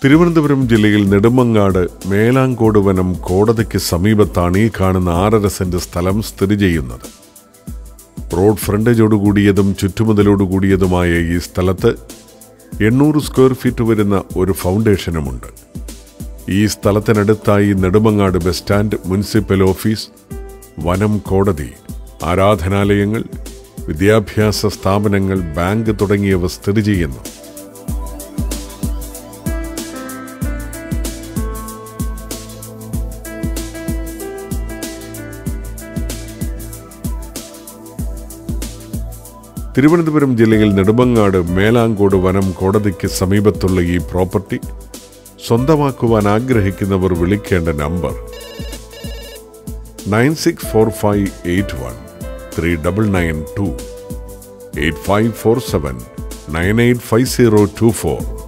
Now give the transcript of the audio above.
തിരുവനന്തപുരം ജില്ലയിൽ നെടുമങ്ങാട് മേലാങ്കോട് വനം കോടതിക്ക് സമീപത്താണ് ഈ കാണുന്ന ആറര സെന്റ് സ്ഥലം സ്ഥിതി ചെയ്യുന്നത് റോഡ് ഫ്രണ്ടേജോടുകൂടിയതും ചുറ്റുമുതലോടുകൂടിയതുമായ ഈ സ്ഥലത്ത് എണ്ണൂറ് സ്ക്വയർ ഫീറ്റ് വരുന്ന ഒരു ഫൗണ്ടേഷനുമുണ്ട് ഈ സ്ഥലത്തിനടുത്തായി Nedumangad bus stand municipal office വനം കോടതി ആരാധനാലയങ്ങൾ വിദ്യാഭ്യാസ സ്ഥാപനങ്ങൾ ബാങ്ക് തുടങ്ങിയവ സ്ഥിതി ചെയ്യുന്നു തിരുവനന്തപുരം ജില്ലയിൽ നെടുമങ്ങാട് മേലാങ്കോട് വനം കോടതിക്ക് സമീപത്തുള്ള ഈ പ്രോപ്പർട്ടി സ്വന്തമാക്കുവാൻ ആഗ്രഹിക്കുന്നവർ വിളിക്കേണ്ട number nine six four five eight one three double nine two eight five four seven nine eight five zero two four